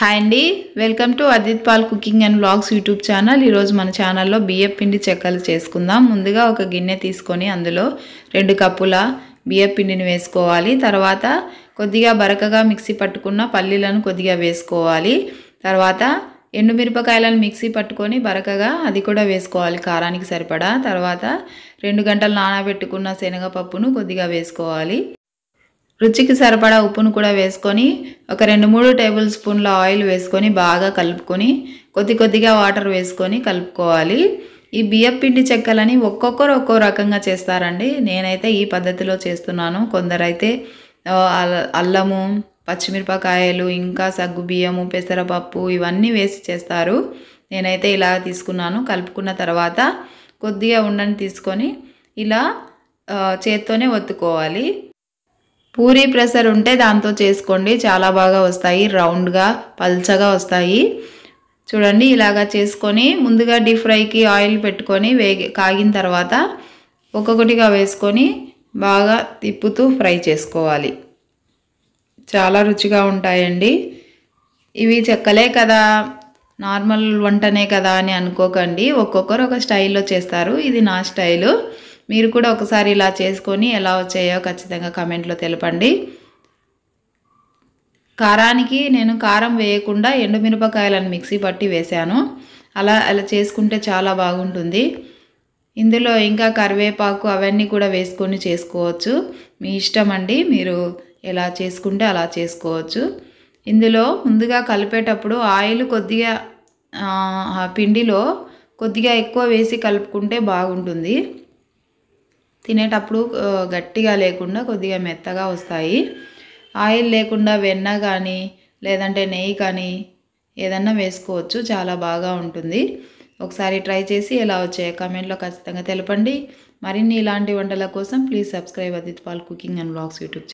hi అండి welcome to Adit Pal cooking and blogs YouTube channel ఈరోజు మన ఛానల్లో బియ్యం పిండి చెక్కలు చేసుకుందాం ముందుగా ఒక గిన్నె తీసుకొని అందులో రెండు కప్పుల బియ్యం పిండిని వేసుకోవాలి తర్వాత కొద్దిగా బరకగా మిక్సీ పట్టుకున్న పల్లీలను కొద్దిగా వేసుకోవాలి తర్వాత ఎండుమిరపకాయలను మిక్సీ పట్టుకొని బరకగా అది కూడా వేసుకోవాలి కారానికి సరిపడా తర్వాత రెండు గంటలు నానబెట్టుకున్న శనగపప్పును కొద్దిగా వేసుకోవాలి రుచికి సరిపడా ఉప్పును కూడా వేసుకొని ఒక రెండు మూడు టేబుల్ స్పూన్ల ఆయిల్ వేసుకొని బాగా కలుపుకొని కొద్ది కొద్దిగా వాటర్ వేసుకొని కలుపుకోవాలి ఈ బియ్యం పిండి చెక్కలని ఒక్కొక్కరు ఒక్కో రకంగా చేస్తారండి నేనైతే ఈ పద్ధతిలో చేస్తున్నాను కొందరైతే ఆ, అల్ల- అల్లము పచ్చిమిరపకాయలు ఇంకా సగ్గు బియ్యము పెసరపప్పు ఇవన్నీ వేసి చేస్తారు నేనైతే ఇలా తీసుకున్నాను కలుపుకున్న తర్వాత కొద్దిగా ఉండని తీసుకొని ఇలా ఆ, చేత్తోనే ఒత్తుకోవాలి పూరీ ప్రెషర్ ఉంటే దాంతో చేసుకోండి చాలా బాగా వస్తాయి రౌండ్గా పల్చగా వస్తాయి చూడండి ఇలాగా చేసుకొని ముందుగా డీప్ ఫ్రైకి ఆయిల్ పెట్టుకొని వేగి కాగిన తర్వాత ఒక్కొక్కటిగా వేసుకొని బాగా తిప్పుతూ ఫ్రై చేసుకోవాలి చాలా రుచిగా ఉంటాయండి ఇవి చెక్కలే కదా నార్మల్ వంటనే కదా అని అనుకోకండి ఒక్కొక్కరు ఒక స్టైల్లో చేస్తారు ఇది నా స్టైలు మీరు కూడా ఒకసారి ఇలా చేసుకొని ఎలా వచ్చాయో ఖచ్చితంగా కమెంట్లో తెలపండి కారానికి నేను కారం వేయకుండా ఎండుమిరపకాయలను మిక్సీ పట్టి వేశాను అలా అలా చేసుకుంటే చాలా బాగుంటుంది ఇందులో ఇంకా కరివేపాకు అవన్నీ కూడా వేసుకొని చేసుకోవచ్చు మీ ఇష్టం అండి మీరు ఎలా చేసుకుంటే అలా చేసుకోవచ్చు ఇందులో ముందుగా కలిపేటప్పుడు ఆయిల్ కొద్దిగా ఆ, ఆ పిండిలో కొద్దిగా ఎక్కువ వేసి కలుపుకుంటే బాగుంటుంది తినేటప్పుడు ఆ, గట్టిగా లేకుండా కొద్దిగా మెత్తగా వస్తాయి ఆయిల్ లేకుండా వెన్న కానీ లేదంటే నెయ్యి కానీ ఏదన్నా వేసుకోవచ్చు చాలా బాగా ఉంటుంది ఒకసారి ట్రై చేసి ఎలా వచ్చాయో కామెంట్లో ఖచ్చితంగా తెలపండి మరిన్ని ఇలాంటి వంటల కోసం please subscribe Adit Pal cooking and blogs YouTube